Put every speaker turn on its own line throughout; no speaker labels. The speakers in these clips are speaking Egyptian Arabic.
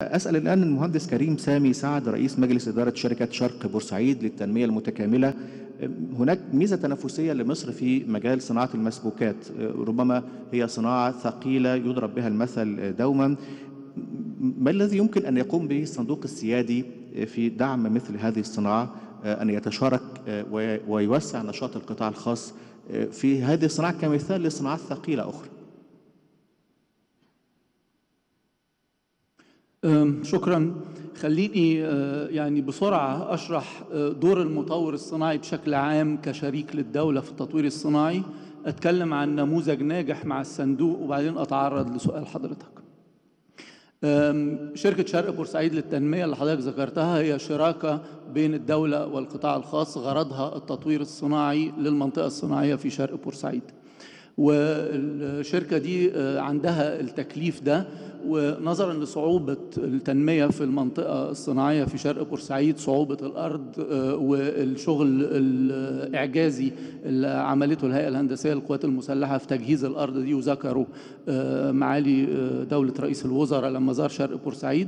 أسأل الآن المهندس كريم سامي سعد رئيس مجلس إدارة شركة شرق بورسعيد للتنمية المتكاملة هناك ميزة تنافسية لمصر في مجال صناعة المسبوكات ربما هي صناعة ثقيلة يضرب بها المثل دوما ما الذي يمكن أن يقوم به الصندوق السيادي في دعم مثل هذه الصناعة أن يتشارك ويوسع نشاط القطاع الخاص في هذه الصناعة كمثال لصناعات ثقيلة أخرى
أم، شكرا خليني آه، يعني بسرعة أشرح آه، دور المطور الصناعي بشكل عام كشريك للدولة في التطوير الصناعي أتكلم عن نموذج ناجح مع الصندوق وبعدين أتعرض لسؤال حضرتك أم، شركة شرق بورسعيد للتنمية اللي حضرتك ذكرتها هي شراكة بين الدولة والقطاع الخاص غرضها التطوير الصناعي للمنطقة الصناعية في شرق بورسعيد والشركة دي آه، عندها التكليف ده ونظرا لصعوبة التنمية في المنطقة الصناعية في شرق بورسعيد صعوبة الأرض آه، والشغل الإعجازي اللي عملته الهيئة الهندسية للقوات المسلحة في تجهيز الأرض دي وذكروا آه، معالي آه، دولة رئيس الوزراء لما زار شرق بورسعيد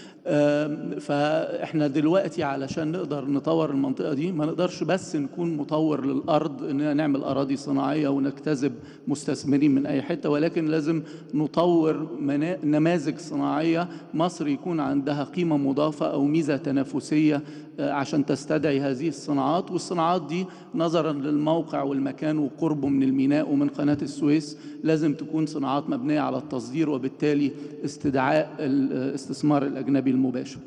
آم، فاحنا دلوقتي علشان نقدر نطور المنطقه دي ما نقدرش بس نكون مطور للارض اننا نعمل اراضي صناعيه ونجتذب مستثمرين من اي حته ولكن لازم نطور منا- نماذج صناعيه مصر يكون عندها قيمه مضافه او ميزه تنافسيه آه، عشان تستدعي هذه الصناعات والصناعات دي نظرا للموقع والمكان وقربه من الميناء ومن قناه السويس لازم تكون صناعات مبنيه على التصدير وبالتالي استدعاء الاستثمار الاجنبي المباشر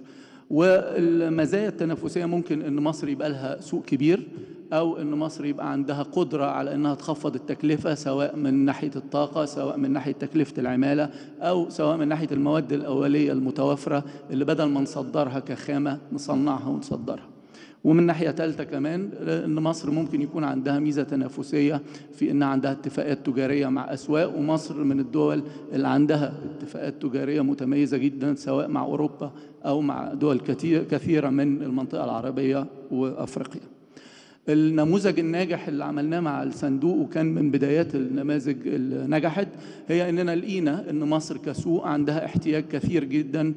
والمزايا التنافسيه ممكن ان مصر يبقى لها سوق كبير او ان مصر يبقى عندها قدره على انها تخفض التكلفه سواء من ناحيه الطاقه سواء من ناحيه تكلفه العماله او سواء من ناحيه المواد الاوليه المتوفره اللي بدل ما نصدرها كخامه نصنعها ونصدرها ومن ناحية ثالثة كمان أن مصر ممكن يكون عندها ميزة تنافسية في أن عندها اتفاقات تجارية مع أسواق ومصر من الدول اللي عندها اتفاقات تجارية متميزة جدا سواء مع أوروبا أو مع دول كتير كثيرة من المنطقة العربية وأفريقيا النموذج الناجح اللي عملناه مع الصندوق وكان من بدايات النماذج اللي نجحت هي اننا لقينا ان مصر كسوق عندها احتياج كثير جدا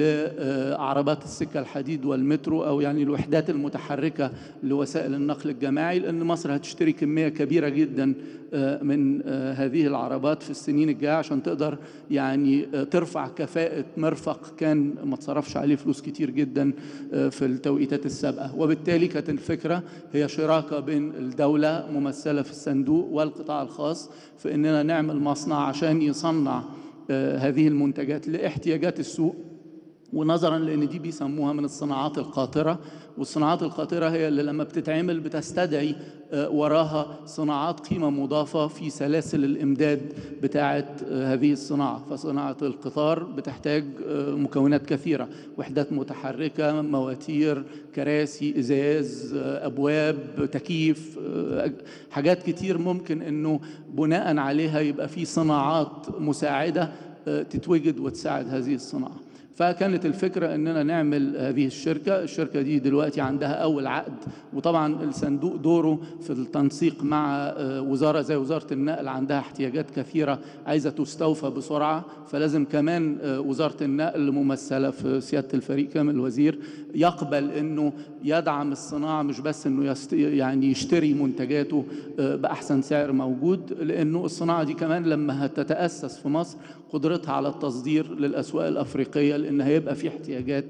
لعربات السكه الحديد والمترو او يعني الوحدات المتحركه لوسائل النقل الجماعي لان مصر هتشتري كميه كبيره جدا آه، من آه، هذه العربات في السنين الجايه عشان تقدر يعني آه، ترفع كفاءه مرفق كان ما تصرفش عليه فلوس كتير جدا آه، في التوقيتات السابقه وبالتالي كانت الفكره هي شراكه بين الدوله ممثله في الصندوق والقطاع الخاص في اننا نعمل مصنع عشان يصنع آه، هذه المنتجات لاحتياجات السوق ونظرا لان دي بيسموها من الصناعات القاطره والصناعات القاطره هي اللي لما بتتعمل بتستدعي آه، وراها صناعات قيمه مضافه في سلاسل الامداد بتاعه آه، هذه الصناعه فصناعه القطار بتحتاج آه، مكونات كثيره وحدات متحركه مواتير كراسي ازاز آه، ابواب تكييف آه، حاجات كتير ممكن انه بناء عليها يبقى في صناعات مساعده آه، تتوجد وتساعد هذه الصناعه فكانت الفكرة أننا نعمل هذه الشركة الشركة دي دلوقتي عندها أول عقد وطبعا الصندوق دوره في التنسيق مع آه، وزارة زي وزارة النقل عندها احتياجات كثيرة عايزة تستوفى بسرعة فلازم كمان آه، وزارة النقل ممثلة في سيادة الفريق كامل الوزير يقبل أنه يدعم الصناعة مش بس أنه يست... يعني يشتري منتجاته آه، بأحسن سعر موجود لأنه الصناعة دي كمان لما هتتأسس في مصر قدرتها على التصدير للأسواق الأفريقية لأن هيبقى في احتياجات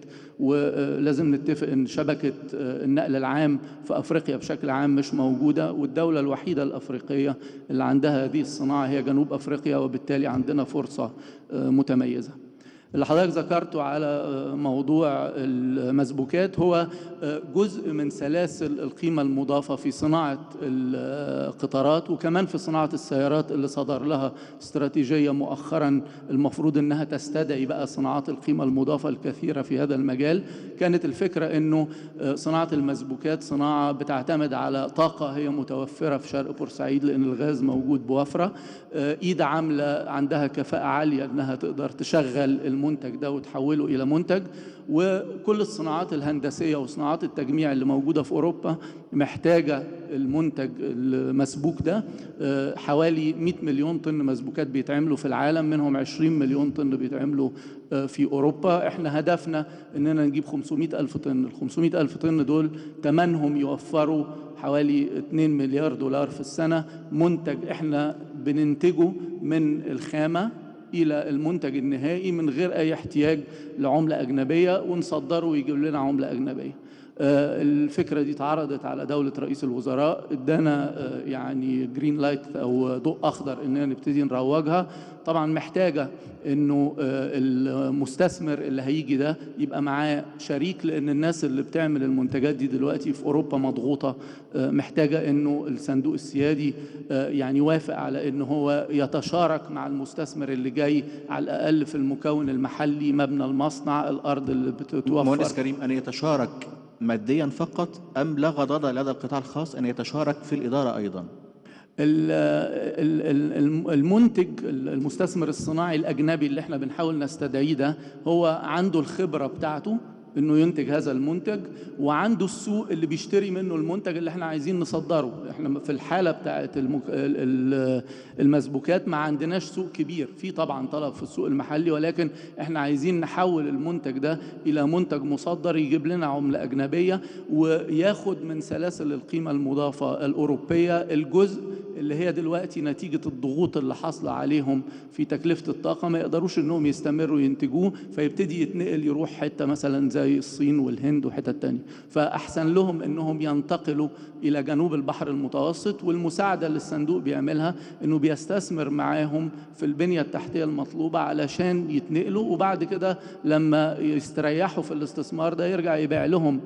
ولازم نتفق أن شبكة آه، النقل العام في أفريقيا بشكل عام مش موجودة والدولة الوحيدة الأفريقية اللي عندها هذه الصناعة هي جنوب أفريقيا وبالتالي عندنا فرصة آه، متميزة اللي حضرتك ذكرته على آه، موضوع المسبوكات هو آه، جزء من سلاسل القيمة المضافة في صناعة القطارات وكمان في صناعة السيارات اللي صدر لها استراتيجية مؤخرا المفروض انها تستدعي بقى صناعات القيمة المضافة الكثيرة في هذا المجال كانت الفكرة انه آه، صناعة المسبوكات صناعة بتعتمد على طاقة هي متوفرة في شرق بورسعيد لان الغاز موجود بوفرة آه، ايد عاملة عندها كفاءة عالية انها تقدر تشغل المنتج ده وتحوله الى منتج وكل الصناعات الهندسيه وصناعات التجميع اللي موجوده في اوروبا محتاجه المنتج المسبوك ده آه، حوالي 100 مليون طن مسبوكات بيتعملوا في العالم منهم 20 مليون طن بيتعملوا آه، في اوروبا احنا هدفنا اننا نجيب 500 الف طن ال 500 الف طن دول ثمنهم يوفروا حوالي 2 مليار دولار في السنه منتج احنا بننتجه من الخامه الى المنتج النهائي من غير اي احتياج لعمله اجنبيه ونصدره ويجيب لنا عمله اجنبيه آه، الفكره دي اتعرضت على دوله رئيس الوزراء ادانا آه، يعني جرين لايت او ضوء اخضر اننا نبتدي نروجها طبعا محتاجه انه آه، المستثمر اللي هيجي ده يبقى معاه شريك لان الناس اللي بتعمل المنتجات دي دلوقتي في اوروبا مضغوطه آه، محتاجه انه الصندوق السيادي آه، يعني يوافق على ان هو يتشارك مع المستثمر اللي جاي على الاقل في المكون المحلي مبنى المصنع الارض اللي بتتوفر
مهندس كريم أن يتشارك ماديا فقط أم لا غضاضة لدى القطاع الخاص أن يتشارك في الإدارة أيضا
ال- ال- ال- المنتج المستثمر الصناعي الاجنبي اللي احنا بنحاول نستدعيه ده هو عنده الخبره بتاعته انه ينتج هذا المنتج وعنده السوق اللي بيشتري منه المنتج اللي احنا عايزين نصدره احنا في الحاله بتاعه المك... ال- ال- المسبوكات ما عندناش سوق كبير في طبعا طلب في السوق المحلي ولكن احنا عايزين نحول المنتج ده الى منتج مصدر يجيب لنا عمله اجنبيه وياخد من سلاسل القيمه المضافه الاوروبيه الجزء اللي هي دلوقتي نتيجة الضغوط اللي حاصلة عليهم في تكلفة الطاقة ما يقدروش انهم يستمروا ينتجوه فيبتدي يتنقل يروح حتة مثلا زي الصين والهند وحتت تانية فأحسن لهم انهم ينتقلوا إلى جنوب البحر المتوسط والمساعدة اللي الصندوق بيعملها انه بيستثمر معاهم في البنية التحتية المطلوبة علشان يتنقلوا وبعد كده لما يستريحوا في الاستثمار ده يرجع يبيع لهم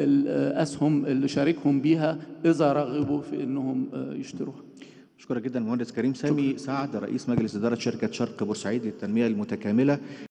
الأسهم اللي شاركهم بيها إذا رغبوا في انهم يشتروها
أشكرك جدا مهندس كريم سامي سعد رئيس مجلس إدارة شركة شرق بورسعيد للتنمية المتكاملة